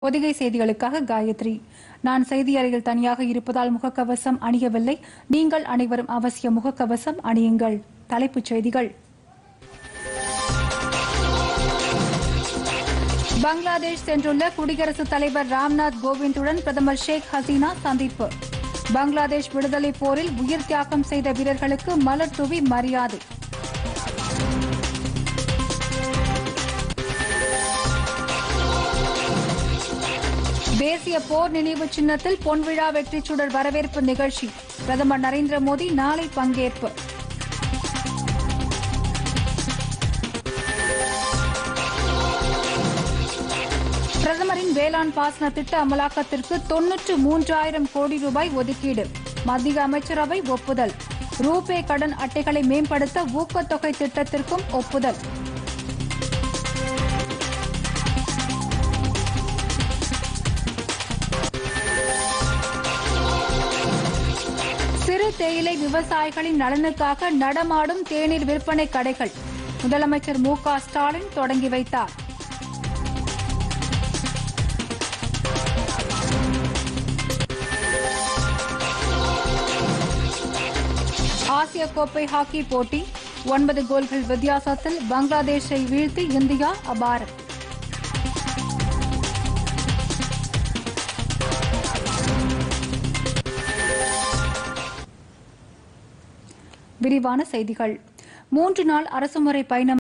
பொதிகை செய்திகளுக்காக காயத்ரி நான் செய்தி அறையில் தனியாக இருப்பதால் முகக்கவசம் அணியவில்லை நீங்கள் அனைவரும் அவசிய முகக்கவசம் அணியுங்கள் தலைப்புச் செய்திகள் பங்களாதேஷ் சென்றுள்ள குடியரசுத் தலைவர் ராம்நாத் கோவிந்துடன் பிரதமர் ஷேக் ஹசீனா சந்திப்பு பங்களாதேஷ் விடுதலைப் போரில் உயிர் தியாகம் செய்த வீரர்களுக்கு மலர் தூவி மரியாதை தேசிய போர் நினைவு சின்னத்தில் பொன்விழா வெற்றிச் சுடர் வரவேற்பு நிகழ்ச்சி பிரதமர் நரேந்திர மோடி நாளை பங்கேற்பு பிரதமரின் வேளாண் பாசன திட்ட அமலாக்கத்திற்கு தொன்னூற்று மூன்றாயிரம் கோடி ரூபாய் ஒதுக்கீடு மத்திய அமைச்சரவை ஒப்புதல் ரூபே கடன் அட்டைகளை மேம்படுத்த ஊக்கத்தொகை திட்டத்திற்கும் ஒப்புதல் சிறு தேயிலை விவசாயிகளின் நலனுக்காக நடமாடும் தேநீர் விற்பனை கடைகள் முதலமைச்சர் மு க ஸ்டாலின் தொடங்கி வைத்தார் ஆசிய கோப்பை ஹாக்கி போட்டி ஒன்பது கோல்கள் வித்தியாசத்தில் பங்களாதேஷை வீழ்த்தி இந்தியா அபாரம் விரிவான செய்திகள் மூன்று நாள் அரசுமுறை பயணம்